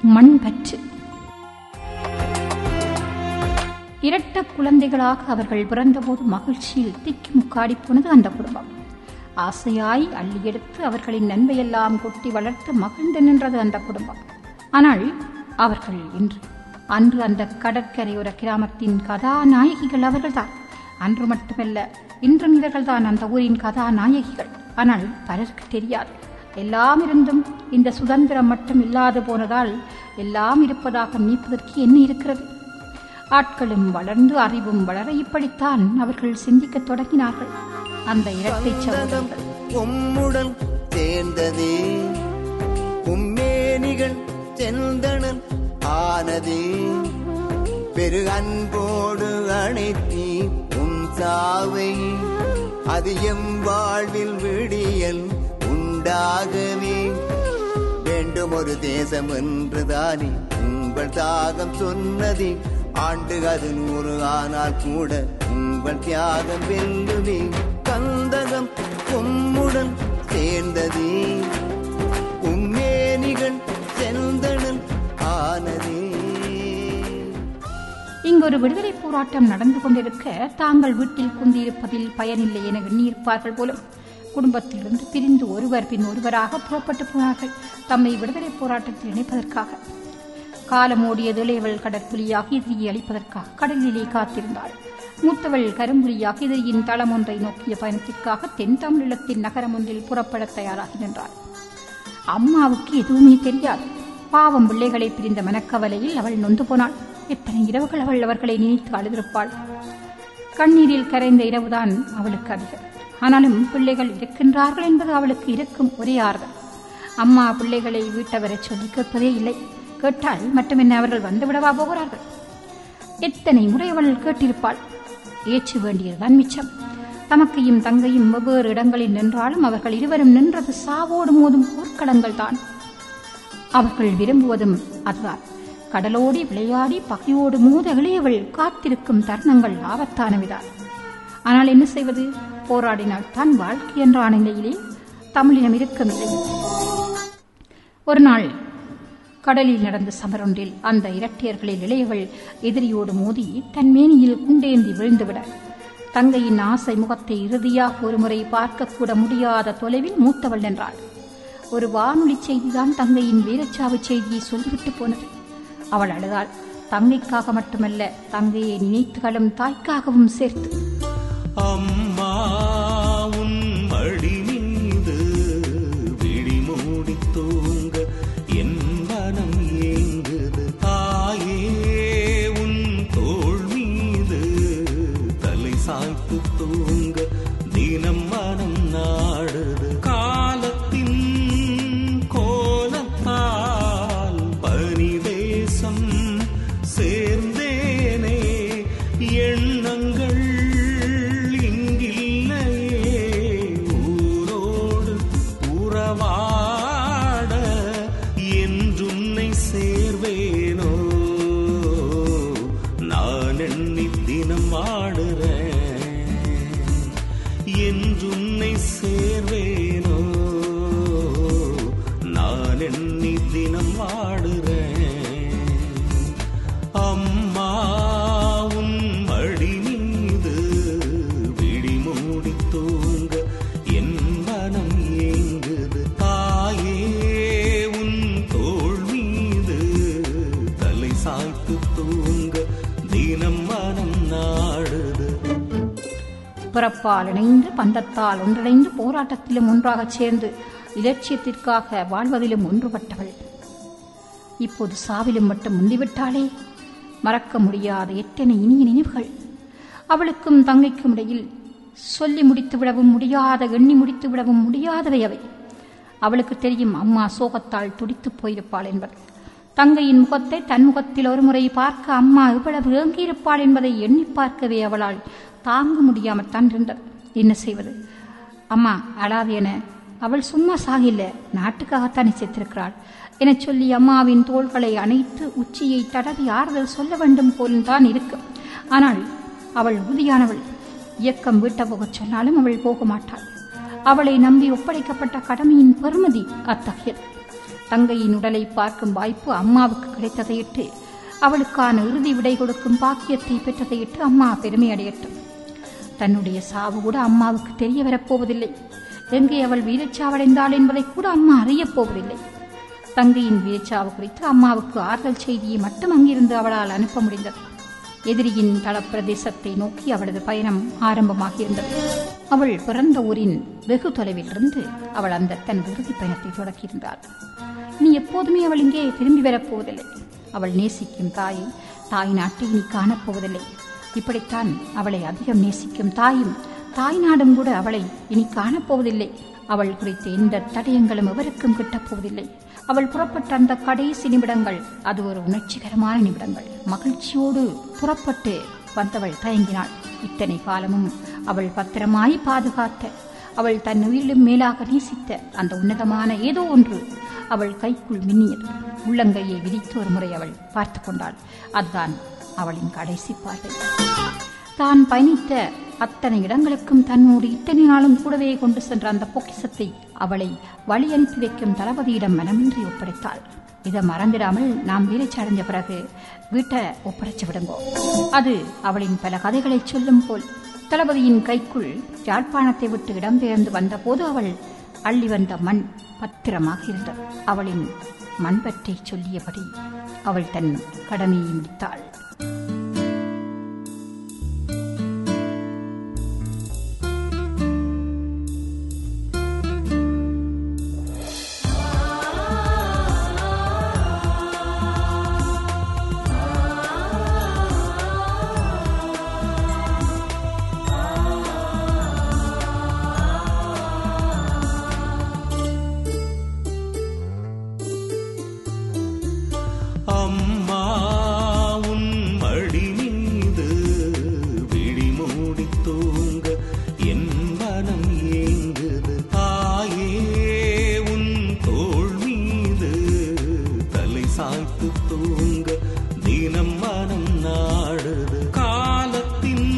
மண் பற்று இரட்ட குழந்தைகளாக அவர்கள் பிறந்தபோது மகிழ்ச்சியில் திக்கி முக்காடி போனது அந்த குடும்பம் ஆசையாய் அள்ளி எடுத்து அவர்களின் நன்மையெல்லாம் கொட்டி வளர்த்து மகிழ்ந்து நின்றது அந்த குடும்பம் ஆனால் அவர்கள் இன்று அன்று அந்த கடற்கரையோர கிராமத்தின் கதாநாயகிகள் அவர்கள்தான் அன்று மட்டுமல்ல இன்றும் இவர்கள்தான் அந்த ஊரின் கதாநாயகிகள் ஆனால் பலருக்கு தெரியாது எல்லாம் இருந்தும் இந்த சுதந்திரம் மட்டும் இல்லாது போனதால் எல்லாம் இருப்பதாக நினைப்பதற்கு என்ன இருக்கிறது ஆட்களும் வளர்ந்து அறிவும் வளர இப்படித்தான் அவர்கள் சிந்திக்கத் தொடங்கினார்கள் அந்த இரட்டை சந்தனம் சகோதரர்கள் உம்முடன் சேர்ந்ததே உம்மேனிகள் செந்தனன் ஆனதே பெரு அன்போடு அணைத்தி உன் சாவை அது எம் வாழ்வில் விடியல் உண்டாகவே வேண்டும் ஒரு தேசம் என்றுதானே உங்கள் தாகம் சொன்னதே ஆண்டு அது நூறு ஆனால் கூட உங்கள் தியாகம் வெல்லுமே கந்தகம் உம்முடன் சேர்ந்ததே உம்மேனிகள் செந்தனல் ஆனதே இங்கொரு விடுதலை போராட்டம் நடந்து கொண்டிருக்க தாங்கள் வீட்டில் குந்தியிருப்பதில் பயனில்லை என எண்ணியிருப்பார்கள் போலும் குடும்பத்திலிருந்து பிரிந்து ஒருவர் பின் ஒருவராக புறப்பட்டு போனார்கள் தம்மை விடுதலை போராட்டத்தில் இணைப்பதற்காக காலம் ஓடியது இளையவள் கடற்புலியாக எதிரியை அழிப்பதற்காக கடலிலே காத்திருந்தாள் மூத்தவள் கரும்புலியாக எதிரியின் தளம் ஒன்றை நோக்கிய பயணத்திற்காக தென் தமிழீழத்தின் நகரம் ஒன்றில் புறப்பட தயாராகி நின்றாள் அம்மாவுக்கு எதுவுமே தெரியாது பாவம் பிள்ளைகளை பிரிந்த மனக்கவலையில் அவள் நொந்து போனாள் எத்தனை இரவுகள் அவள் அவர்களை நினைத்து அழுதிருப்பாள் கண்ணீரில் கரைந்த இரவுதான் அவளுக்கு அதிகம் ஆனாலும் பிள்ளைகள் இருக்கின்றார்கள் என்பது அவளுக்கு இருக்கும் ஒரே ஆறுதல் அம்மா பிள்ளைகளை வீட்டவரை சொல்லி கேட்பதே இல்லை கேட்டால் மட்டுமென்ன அவர்கள் வந்துவிடவா போகிறார்கள் எத்தனை முறை அவள் கேட்டிருப்பாள் ஏற்று வேண்டியதுதான் மிச்சம் தமக்கையும் தங்கையும் வெவ்வேறு இடங்களில் நின்றாலும் அவர்கள் இருவரும் நின்றது சாவோடு மோதும் போர்க்களங்கள் தான் அவர்கள் விரும்புவதும் அதுதான் கடலோடி விளையாடி பகையோடு மோத இளையவள் காத்திருக்கும் தருணங்கள் ஆபத்தானவிதான் ஆனால் என்ன செய்வது போராடினால் தான் வாழ்க்கை என்ற நிலையிலே தமிழினம் இருக்கவில்லை ஒரு நாள் கடலில் நடந்த சமரொன்றில் அந்த இரட்டையர்களில் இளையவள் எதிரியோடு மோதி தன் மேனியில் குண்டேந்தி விழுந்துவிட தங்கையின் ஆசை முகத்தை இறுதியாக ஒருமுறை பார்க்கக்கூட முடியாத தொலைவில் மூத்தவள் நின்றாள் ஒரு வானொலி செய்திதான் தங்கையின் வீரச்சாவு செய்தியை சொல்லிவிட்டு போனது அவள் அழுதாள் தங்கைக்காக மட்டுமல்ல தங்கையை நினைத்துகளும் தாய்க்காகவும் சேர்த்து அம்மா உன் மடி மீது விழி மூடி தூங்க என் மனம் ஏங்குது தாயே உன் தோள் மீது தலை சாய்த்து தூங்க தினம் மனம் நாடுது காலத்தின் கோலத்தால் பரிதேசம் சேர்ந்தேனே எண்ணங்கள் இங்கில்லையே ஊரோடு உறவாட என்றுன்னை சேர்வேனோ நான் எண்ணி தினம் வாடுறேன் என்றுன்னை சேர்வேனோ நான் எண்ணி தினம் வாடுறேன் அம்மா உன் மடி மீது விழி மூடி தூங்க என் மனம் ஏங்குது தாயே உன் தோள் மீது தலை சாய்த்து தூங்க தினம் மனம் நாடுது பிறப்பால் இணைந்து பந்தத்தால் ஒன்றிணைந்து போராட்டத்திலும் ஒன்றாகச் சேர்ந்து இலட்சியத்திற்காக வாழ்வதிலும் ஒன்றுபட்டவள் இப்போது சாவிலும் மட்டும் முந்திவிட்டாளே மறக்க முடியாத எத்தனை இனிய நினைவுகள் அவளுக்கும் தங்கைக்கும் இடையில் சொல்லி முடித்து விடவும் முடியாத எண்ணி முடித்து விடவும் முடியாதவை அவை அவளுக்கு தெரியும் அம்மா சோகத்தால் துடித்துப் போயிருப்பாள் என்பது தங்கையின் முகத்தை தன் முகத்தில் ஒருமுறை பார்க்க அம்மா எவ்வளவு ஏங்கியிருப்பாள் என்பதை எண்ணி பார்க்கவே அவளால் தாங்க முடியாமல் தான் இருந்தது என்ன செய்வது அம்மா அழாது என அவள் சும்மா சாகில்ல நாட்டுக்காகத்தானே செத்திருக்கிறாள் எனச் சொல்லி அம்மாவின் தோள்களை அணைத்து உச்சியை தடவி ஆறுதல் சொல்ல வேண்டும் போலும் தான் இருக்கும் ஆனால் அவள் உறுதியானவள் இயக்கம் வீட்ட போகச் சொன்னாலும் அவள் போக மாட்டாள் அவளை நம்பி ஒப்படைக்கப்பட்ட கடமையின் பெருமதி அத்தகையது தங்கையின் உடலை பார்க்கும் வாய்ப்பு அம்மாவுக்கு கிடைத்ததையிட்டு அவளுக்கான இறுதி விடை கொடுக்கும் பாக்கியத்தை பெற்றதையிட்டு அம்மா பெருமை அடையட்டும் தன்னுடைய சாவு கூட அம்மாவுக்கு தெரிய வரப்போவதில்லை எங்கே அவள் வீரச்சாவடைந்தாள் என்பதை கூட அம்மா அறியப் போவதில்லை தங்கையின் வீரச்சாவு குறித்து அம்மாவுக்கு ஆறுதல் செய்தியை மட்டும் அங்கிருந்து அவளால் அனுப்ப முடிந்தது எதிரியின் தளப்பிரதேசத்தை நோக்கி அவளது பயணம் ஆரம்பமாகியிருந்தது அவள் பிறந்த ஊரின் வெகு தொலைவில் இருந்து அவள் அந்த தன் இறுதி பயணத்தை தொடக்கியிருந்தாள் இனி எப்போதுமே அவள் இங்கே திரும்பி வரப்போவதில்லை அவள் நேசிக்கும் தாயை தாய் நாட்டை இனி காணப்போவதில்லை இப்படித்தான் அவளை அதிகம் நேசிக்கும் தாயும் தாய் நாடும் கூட அவளை இனி காணப்போவதில்லை அவள் குறித்த எந்த தடயங்களும் எவருக்கும் கிட்டப்போவதில்லை அவள் புறப்பட்ட அந்த கடைசி நிமிடங்கள் அது ஒரு உணர்ச்சிகரமான நிமிடங்கள் மகிழ்ச்சியோடு புறப்பட்டு வந்தவள் தயங்கினாள் இத்தனை காலமும் அவள் பத்திரமாய் பாதுகாத்த அவள் தன் உயிரிலும் மேலாக நேசித்த அந்த உன்னதமான ஏதோ ஒன்று அவள் கைக்குள் மின்னியது உள்ளங்கையை விரித்து ஒரு முறை அவள் பார்த்து கொண்டாள் அதுதான் அவளின் கடைசி பார்வை தான் பயணித்த அத்தனை இடங்களுக்கும் தன்னோடு இத்தனை நாளும் கூடவே கொண்டு சென்ற அந்த பொக்கிசத்தை அவளை வழி அனுப்பி வைக்கும் தளபதியிடம் மனமின்றி ஒப்படைத்தாள் இதை மறந்திடாமல் நாம் வீரச்சடைஞ்ச பிறகு வீட்டை ஒப்படைச்சு விடுங்கோ அது அவளின் பல கதைகளை சொல்லும் போல் தளபதியின் கைக்குள் யாழ்ப்பாணத்தை விட்டு இடம்பெயர்ந்து வந்தபோது அவள் அள்ளி வந்த மண் பத்திரமாக இருந்தது அவளின் மண் பற்றி சொல்லியபடி அவள் தன் கடமையை முடித்தாள் அம்மா உன் மடி மீது விழி மூடி தூங்க என் மனம் ஏங்குது தாயே உன் தோள் மீது தலை சாய்த்து தூங்க தினம் மனம் நாடுது காலத்தின்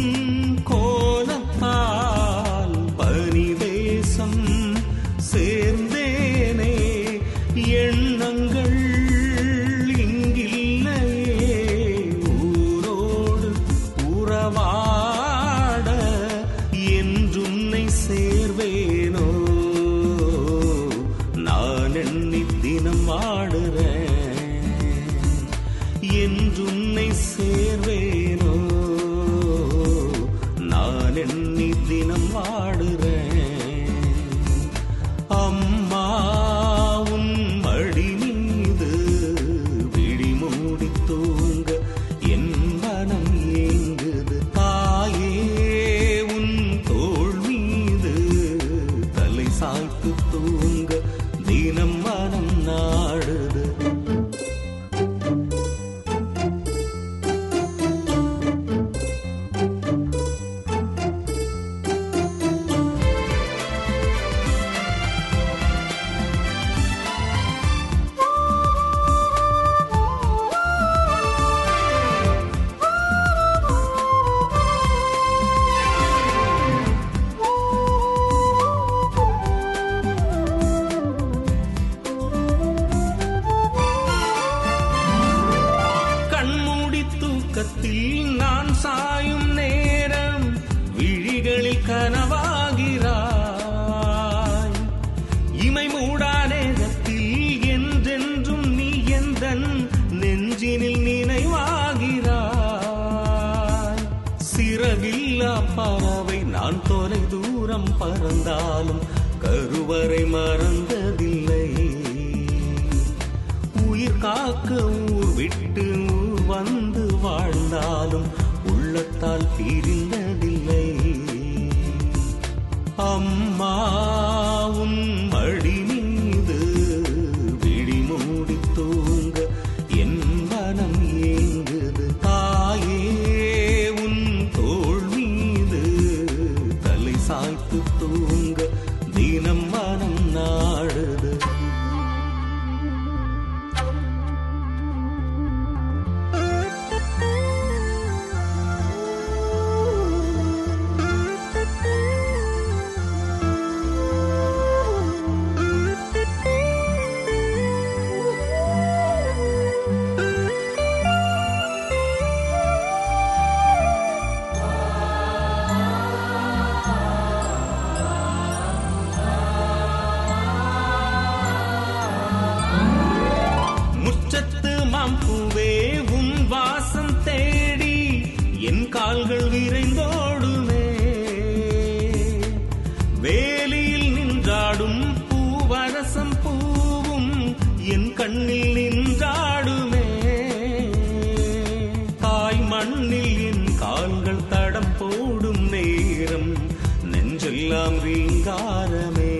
கோலத்தால் பரிவேசம் சேர்ந்தேனே எண்ணங்கள் இங்கில்லையே ஊரோடு உறவாட என்றுன்னை சேர்வேனோ நான் எண்ணி தினம் வாடுறேன் என்றுன்னை சேர்வேனோ நான் எண்ணி தினம் வாடுறேன் அம்மா உன் மடி மீது விழி மூடி தூங்க என் மனம் ஏங்குது தாயே உன் தோள் மீது தலை சாய்த்து தூங்க தினம் மனம் நாடுது கண்மூடி தூக்கத்தில் நான் சாயும் நேரம் விழிகளில் கனவாகிறாய் இமை மூடா நேரத்தில் என்றென்றும் நீ எந்தன் நெஞ்சினில் நினைவாகிறாய் சிறகில்லா பறவை நான் தொலை தூரம் பறந்தாலும் கருவறை மறந்ததில்லை உயிர் காக்க ஊர் விட்டு ஊர் வந்து வாழ்ந்தாலும் உள்ளத்தால் பிரிந்ததில்லை அம்மா உன் மடி மீது விழி மூடி தூங்க என் மனம் ஏங்குது தாயே உன் தோள் மீது தலை சாய்த்து தூங்க தினம் மனம் நாடுது எல்லாம் ரீங்காரமே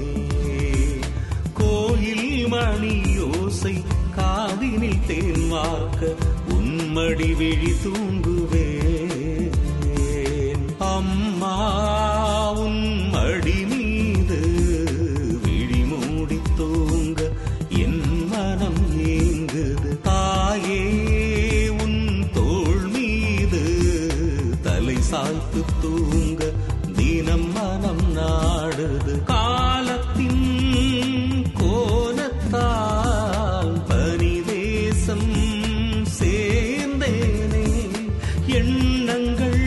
கோயில் மணி யோசை காதினில் தேன் வார்க்க உன்மடி விழி தூங்குவேன் அம்மா உன் மடி மீது விழி மூடி தூங்க என் மனம் ஏங்குது தாயே உன் தோள் மீது தலை சாய்த்து தூங்க தினம் மனம் நாடுது காலத்தின் கோலத்தால் பனிதேசம் சேர்ந்தேனே எண்ணங்கள்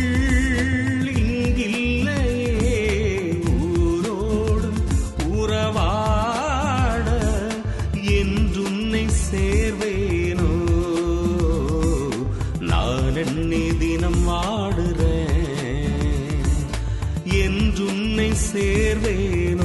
இங்கில்லையே ஊரோடும் உறவாட என்றுன்னை சேர்வேனோ நான் எண்ணி தினம் வாடுறேன் என்றுன்னை சேர்வேனோ